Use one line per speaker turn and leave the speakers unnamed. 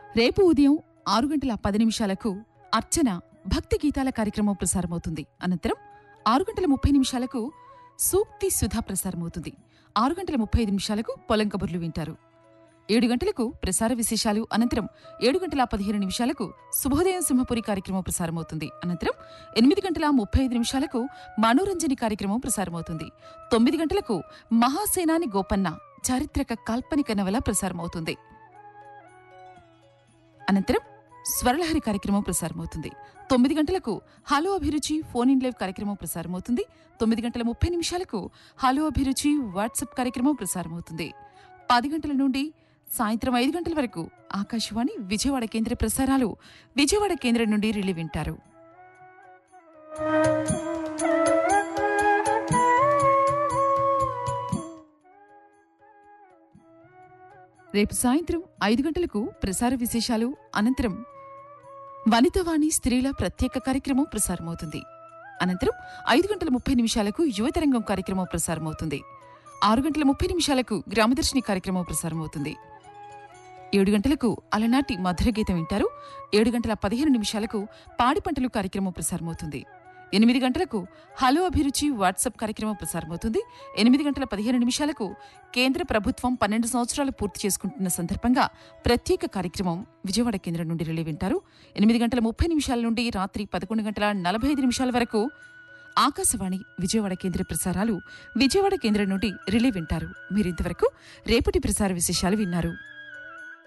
రేపు ఉదయం ఆరు గంటల పది నిమిషాలకు అర్చన భక్తి గీతాల కార్యక్రమం ప్రసారమవుతుంది అనంతరం ఆరు గంటల ముప్పై నిమిషాలకు సూక్తి సుధా ప్రసారమవుతుంది ఆరు గంటల ముప్పై ఐదు నిమిషాలకు పొలం కబుర్లు వింటారు ఏడు గంటలకు ప్రసార విశేషాలు అనంతరం ఏడు గంటల పదిహేను నిమిషాలకు శుభోదయం సింహపురి కార్యక్రమం ప్రసారమవుతుంది అనంతరం ఎనిమిది గంటల ముప్పై ఐదు నిమిషాలకు మనోరంజని కార్యక్రమం ప్రసారమవుతుంది తొమ్మిది గంటలకు మహాసేనాని గోపన్న చారిత్రక కాల్పనిక నవల ప్రసారమవుతుంది అనంతరం స్వరలహరి కార్యక్రమం ప్రసారమవుతుంది తొమ్మిది గంటలకు హలో అభిరుచి ఫోన్ ఇన్ లైవ్ కార్యక్రమం ప్రసారమవుతుంది తొమ్మిది గంటల ముప్పై నిమిషాలకు హలో అభిరుచి వాట్సాప్ కార్యక్రమం ప్రసారమవుతుంది పది గంటల నుండి సాయంత్రం ఐదు గంటల వరకు ఆకాశవాణి విజయవాడ కేంద్ర ప్రసారాలు విజయవాడ కేంద్రం నుండి రిలీ వింటారు రేపు సాయంత్రం ఐదు గంటలకు ప్రసార విశేషాలు అనంతరం వనితవాణి స్త్రీల ప్రత్యేక కార్యక్రమం ప్రసారమవుతుంది అనంతరం ఐదు గంటల ముప్పై నిమిషాలకు యువతరంగం కార్యక్రమం ప్రసారమవుతుంది ఆరు గంటల ముప్పై నిమిషాలకు గ్రామదర్శిని కార్యక్రమం ప్రసారమవుతుంది ఏడు గంటలకు అలనాటి మధుర గీతం వింటారు ఏడు గంటల పదిహేను నిమిషాలకు పాడి పంటలు కార్యక్రమం ప్రసారమవుతుంది ఎనిమిది గంటలకు హలో అభిరుచి వాట్సాప్ కార్యక్రమం ప్రసారమవుతుంది ఎనిమిది గంటల పదిహేను నిమిషాలకు కేంద్ర ప్రభుత్వం పన్నెండు సంవత్సరాలు పూర్తి చేసుకుంటున్న సందర్భంగా ప్రత్యేక కార్యక్రమం విజయవాడ కేంద్రం నుండి రిలే వింటారు ఎనిమిది గంటల ముప్పై నిమిషాల నుండి రాత్రి పదకొండు గంటల నలభై ఐదు నిమిషాల వరకు ఆకాశవాణి విజయవాడ కేంద్ర ప్రసారాలు విజయవాడ కేంద్రం నుండి రిలే వింటారు మీరింతవరకు రేపటి ప్రసార విశేషాలు విన్నారు